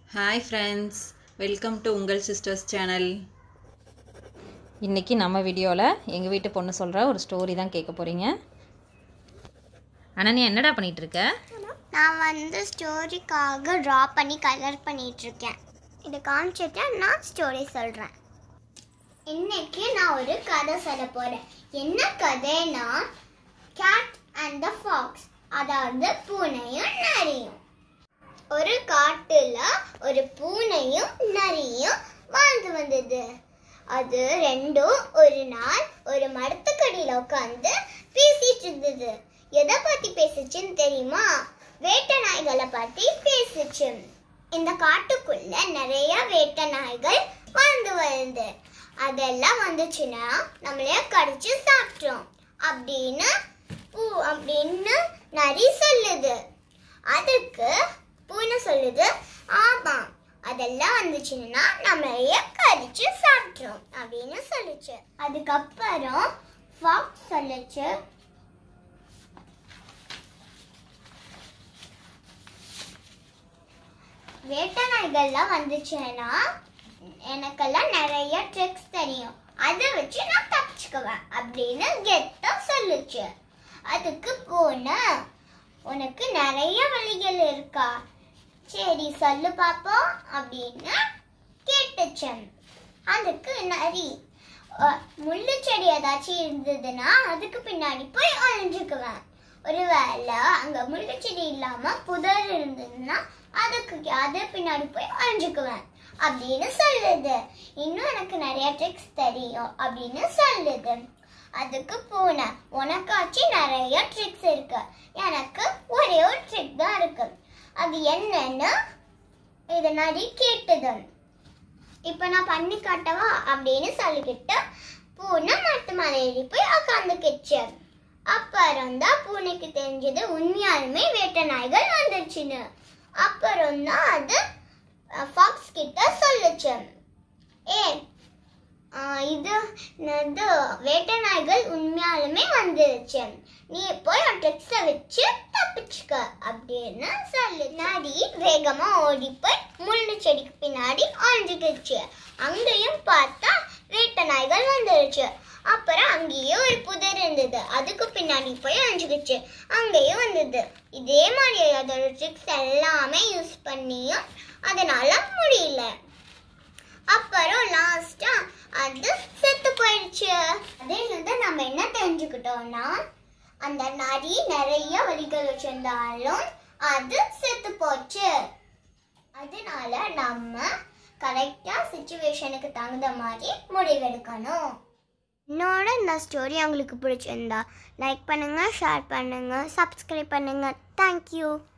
hi friends welcome to உங்கள் sisters channel இன்றைக்கி நம்ம வீடியோவில் எங்கள் வீட்டு பொண்ணு சொல்கிற ஒரு ஸ்டோரி தான் கேட்க போகிறீங்க அனன்யா என்னடா பண்ணிகிட்டு இருக்க நான் வந்து ஸ்டோரிக்காக ட்ரா பண்ணி கலர் பண்ணிட்டு இருக்கேன் இதை காமிச்சிட்டு நான் ஸ்டோரி சொல்கிறேன் இன்னைக்கு நான் ஒரு கதை சொல்ல போகிறேன் என்ன கதைனா கேட் அண்ட் த ஃபாக்ஸ் அதாவது பூனையும் நரியும் ஒரு காட்டுல ஒரு பூனையும் நரியும் வாழ்ந்து வந்தது அது ரெண்டும் ஒரு நாள் ஒரு மரத்துக்கடியில உட்காந்து பேசிட்டு இருந்தது எதை பத்தி பேசுச்சுன்னு தெரியுமா வேட்டை நாய்களை பத்தி பேசுச்சு இந்த காட்டுக்குள்ள நிறைய வேட்டை நாய்கள் வாழ்ந்து வருது அதெல்லாம் வந்துச்சுன்னா நம்மளைய கடிச்சு சாப்பிட்டோம் அப்படின்னு பூ அப்படின்னு நரி சொல்லுது அதுக்கு பூனை சொல்லுது ஆமா அதெல்லாம் வந்துச்சுன்னா நம்மளைய கடிச்சு சாப்பிட்றோம் அப்படின்னு சொல்லுச்சு அதுக்கப்புறம் ஃபாக்ஸ் சொல்லுச்சு வேட்டை நாய்கள்லாம் வந்துச்சுன்னா எனக்கெல்லாம் நிறைய ட்ரிக்ஸ் தெரியும் அதை வச்சு நான் தப்பிச்சுக்குவேன் அப்படின்னு கெத்தா சொல்லுச்சு அதுக்கு பூனை உனக்கு நிறைய வழிகள் இருக்கா சரி சொல்லு பாப்போம் அப்படின்னு கேட்டுச்சு அதுக்கு நரி அஹ், முள்ளு செடி ஏதாச்சும் இருந்ததுன்னா அதுக்கு பின்னாடி போய் ஒளிஞ்சுக்குவேன் ஒருவேளை அங்க முள்ளு செடி இல்லாம புதர் இருந்ததுன்னா அதுக்கு அது பின்னாடி போய் ஒளிஞ்சுக்குவேன் அப்படின்னு சொல்லுது இன்னும் எனக்கு நிறைய ட்ரிக்ஸ் தெரியும் அப்படின்னு சொல்லுது அதுக்கு பூனை உனக்காச்சு நிறைய ட்ரிக்ஸ் இருக்கு எனக்கு ஒரே ஒரு ட்ரிக் தான் இருக்கு அது என்னன்னு இது நரி கேட்டது இப்ப நான் பண்ணி காட்டவா அப்படின்னு சொல்லிக்கிட்டு பூனை மரத்து மேலே ஏறி போய் உட்காந்துக்கிச்சு அப்புறம் தான் பூனைக்கு தெரிஞ்சது உண்மையாலுமே வேட்டை நாய்கள் வந்துருச்சுன்னு அப்புறம் தான் அது ஃபாக்ஸ் கிட்ட சொல்லுச்சு ஏ ஆஹ் இது இது வேட்டை நாய்கள் உண்மையாலுமே வந்துருச்சு நீ போய் ஒரு ட்ரிக்ஸை வச்சு தப்பிச்சுக்க அப்படின்னு சொல்லு நரி வேகமா ஓடி போய் முள்ளு செடிக்கு பின்னாடி ஒழிஞ்சுக்கிச்சு அங்கேயும் பார்த்தா வேட்டை நாய்கள் வந்துருச்சு அப்புறம் அங்கேயும் ஒரு புதர் இருந்தது அதுக்கு பின்னாடி போய் ஒழிஞ்சுக்கிச்சு அங்கேயும் வந்தது இதே மாதிரி அதோட ட்ரிக்ஸ் எல்லாமே யூஸ் பண்ணியும் அதனால முடியல அப்புறம் லாஸ்டா அது செத்து போயிடுச்சு அதிலிருந்து நம்ம என்ன தெரிஞ்சுக்கிட்டோம்னா அந்த நரி நிறைய வலிகள் வச்சிருந்தாலும் அது செத்து போச்சு அதனால நம்ம கரெக்டா சுச்சுவேஷனுக்கு தகுந்த மாதிரி முடிவெடுக்கணும் என்னோட இந்த ஸ்டோரி உங்களுக்கு பிடிச்சிருந்தா லைக் பண்ணுங்க ஷேர் பண்ணுங்க சப்ஸ்கிரைப் பண்ணுங்க தேங்க்யூ